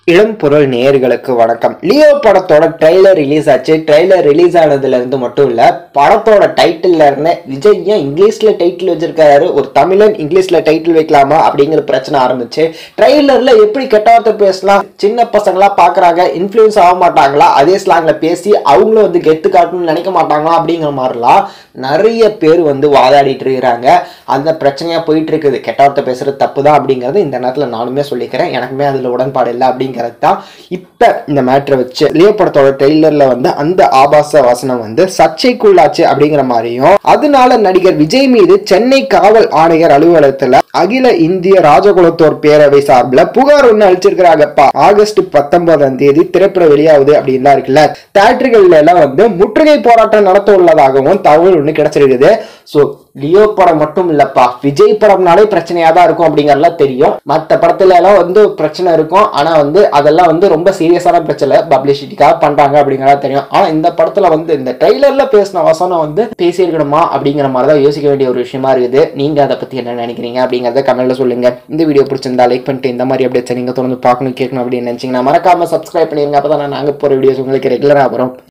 இளம் பொருள் நேயர்களுக்கு வணக்கம் லியோ படத்தோட ட்ரெய்லர் ரிலீஸ் ஆச்சு ட்ரெய்லர் ரிலீஸ் ஆனதுல இருந்து மட்டும் இல்ல படத்தோட டைட்டில்ல இருந்து விஜய் ஏன் இங்கிலீஷ்ல டைட்டில் வச்சிருக்காரு ஒரு தமிழன் இங்கிலீஷ்ல டைட்டில் வைக்கலாமா அப்படிங்கிற பிரச்சனை ஆரம்பிச்சு ட்ரெய்லர்ல எப்படி கெட்ட வார்த்தை பேசலாம் சின்ன பசங்களா பாக்குறாங்க இன்ஃப்ளூயன்ஸ் ஆக மாட்டாங்களா அதே ஸ்லாங்ல பேசி அவங்களும் வந்து கெத்து காட்டணும்னு நினைக்க மாட்டாங்களா அப்படிங்கிற மாதிரிலாம் நிறைய பேர் வந்து வாதாடிட்டு இருக்கிறாங்க அந்த பிரச்சனையா போயிட்டு இருக்குது கெட்ட வார்த்தை பேசுறது தப்பு தான் அப்படிங்கறது இந்த நேரத்துல நானுமே சொல்லிக்கிறேன் எனக்குமே அதுல உடன்பாடு இல்லை அப்படிங்கிறது தான் இப்ப இந்த மேட்ரை வச்சு லியோ படத்தோட ட்ரெய்லர்ல வந்து அந்த ஆபாச வசனம் வந்து சர்ச்சைக்குள்ளாச்சு அப்படிங்கிற மாதிரியும் அதனால நடிகர் விஜய் மீது சென்னை காவல் ஆணையர் அலுவலகத்துல அகில இந்திய ராஜகுலத்தோர் பேரவை சார்பில் புகார் ஒண்ணு அளிச்சிருக்கிறாங்கப்பா ஆகஸ்ட் பத்தொன்பதாம் தேதி திரைப்பட வெளியாகுது அப்படின்லாம் இருக்குல்ல தேட்டர்கள்ல எல்லாம் வந்து முற்றுகை போராட்டம் நடத்த உள்ளதாகவும் தகவல் ஒண்ணு கிடைச்சிருக்குது ஸோ லியோ படம் மட்டும் இல்லப்பா விஜய் படம்னாலே பிரச்சனையா தான் இருக்கும் அப்படிங்கறதுலாம் தெரியும் மற்ற படத்துல எல்லாம் வந்து பிரச்சனை இருக்கும் ஆனா வந்து அதெல்லாம் வந்து ரொம்ப சீரியஸான பிரச்சனை பப்ளிசிட்டிக்காக பண்றாங்க அப்படிங்கறதா தெரியும் ஆனா இந்த படத்துல வந்து இந்த ட்ரெய்லர்ல பேசின வசனம் வந்து பேசியிருக்கணுமா அப்படிங்கிற மாதிரி தான் யோசிக்க வேண்டிய ஒரு விஷயமா இருக்குது நீங்க அதை பத்தி என்ன நினைக்கிறீங்க அப்படிங்கறத கமெண்ட்ல சொல்லுங்க இந்த வீடியோ பிடிச்சிருந்தா லைக் பண்ணிட்டு இந்த மாதிரி அப்டேட்ஸ் நீங்க தொடர்ந்து பார்க்கணும் கேட்கணும் அப்படின்னு நினைச்சீங்கன்னா மறக்காம சப்ஸ்கிரைப் பண்ணிருங்க அப்பதான் நாங்க போற வீடியோஸ் உங்களுக்கு ரெகுலரா வரும்